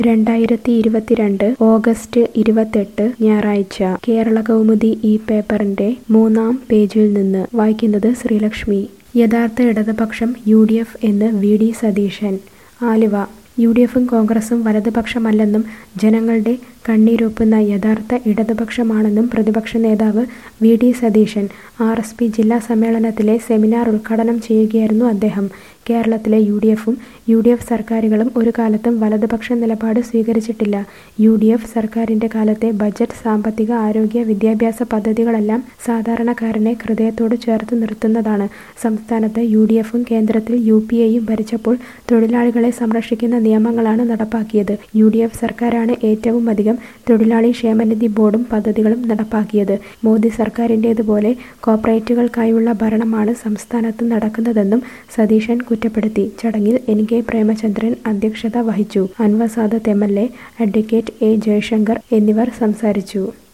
രണ്ടായിരത്തി ഇരുപത്തിരണ്ട് ഓഗസ്റ്റ് ഇരുപത്തെട്ട് ഞായറാഴ്ച കേരള കൗമുദി ഈ പേപ്പറിന്റെ മൂന്നാം പേജിൽ നിന്ന് വായിക്കുന്നത് ശ്രീലക്ഷ്മി യഥാർത്ഥ ഇടതുപക്ഷം യു ഡി എഫ് എന്ന് V D Satheesan Aluva U D എഫും കോൺഗ്രസും വലതുപക്ഷമല്ലെന്നും ജനങ്ങളുടെ കണ്ണീരൊപ്പുന്ന യഥാർത്ഥ ഇടതുപക്ഷമാണെന്നും പ്രതിപക്ഷ നേതാവ് V D Satheesan R S P ജില്ലാ സമ്മേളനത്തിലെ സെമിനാർ ഉദ്ഘാടനം ചെയ്യുകയായിരുന്നു അദ്ദേഹം കേരളത്തിലെ യു ഡി എഫും യു ഡി എഫ് സർക്കാരുകളും ഒരു കാലത്തും വലതുപക്ഷ നിലപാട് സ്വീകരിച്ചിട്ടില്ല യു ഡി എഫ് സർക്കാരിന്റെ കാലത്തെ ബജറ്റ് സാമ്പത്തിക ആരോഗ്യ വിദ്യാഭ്യാസ പദ്ധതികളെല്ലാം സാധാരണക്കാരനെ ഹൃദയത്തോട് ചേർത്ത് നിർത്തുന്നതാണ് സംസ്ഥാനത്ത് യു ഡി എഫും കേന്ദ്രത്തിൽ യു പി എയും ഭരിച്ചപ്പോൾ തൊഴിലാളികളെ സംരക്ഷിക്കുന്ന നിയമങ്ങളാണ് നടപ്പാക്കിയത് യു ഡി എഫ് സർക്കാരാണ് ഏറ്റവും അധികം തൊഴിലാളി ക്ഷേമനിധി ബോർഡും പദ്ധതികളും നടപ്പാക്കിയത് മോദി സർക്കാരിൻ്റേതുപോലെ കോർപ്പറേറ്റുകൾക്കായുള്ള ഭരണമാണ് സംസ്ഥാനത്ത് നടക്കുന്നതെന്നും സതീശൻ കുറ്റപ്പെടുത്തി ചടങ്ങിൽ എൻ കെ പ്രേമചന്ദ്രൻ അധ്യക്ഷത വഹിച്ചു Anwar Sadath M L A advocate A Jayashankar എന്നിവർ സംസാരിച്ചു